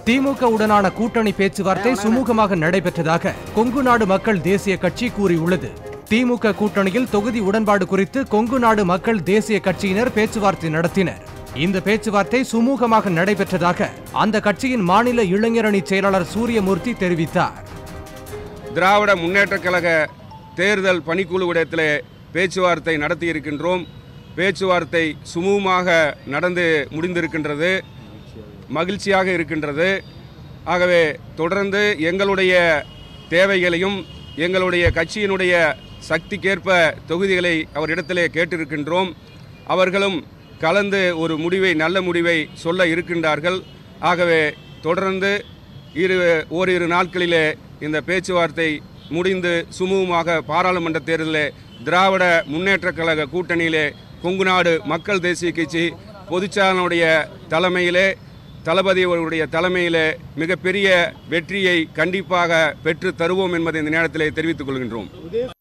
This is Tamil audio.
திமுக உடனான கூட்டணி பேச்சுவார்த்தை சுமூகமாக நடைபெற்றதாக கொங்கு நாடு மக்கள் தேசிய கட்சி கூறியுள்ளது திமுக கூட்டணியில் தொகுதி உடன்பாடு குறித்து கொங்கு நாடு மக்கள் தேசிய கட்சியினர் பேச்சுவார்த்தை நடத்தினர் இந்த பேச்சுவார்த்தை சுமூகமாக நடைபெற்றதாக அந்த கட்சியின் மாநில இளைஞரணி செயலாளர் சூரியமூர்த்தி தெரிவித்தார் திராவிட முன்னேற்றக் கழக தேர்தல் பணிக்குழு இடத்திலே பேச்சுவார்த்தை நடத்தி இருக்கின்றோம் பேச்சுவார்த்தை சுமூகமாக நடந்து முடிந்திருக்கின்றது மகிழ்ச்சியாக இருக்கின்றது ஆகவே தொடர்ந்து எங்களுடைய தேவைகளையும் எங்களுடைய கட்சியினுடைய சக்திக்கேற்ப தொகுதிகளை அவரிடத்திலே கேட்டிருக்கின்றோம் அவர்களும் கலந்து ஒரு முடிவை நல்ல முடிவை சொல்ல இருக்கின்றார்கள் ஆகவே தொடர்ந்து இரு ஓரிரு நாட்களிலே இந்த பேச்சுவார்த்தை முடிந்து சுமூகமாக பாராளுமன்ற தேர்தலிலே திராவிட முன்னேற்றக் கழக கூட்டணியிலே கொங்குநாடு மக்கள் தேசிய கட்சி பொதுச்சாலனுடைய தலைமையிலே தளபதி அவருடைய தலைமையிலே மிகப்பெரிய வெற்றியை கண்டிப்பாக பெற்று தருவோம் என்பதை இந்த நேரத்திலே தெரிவித்துக் கொள்கின்றோம்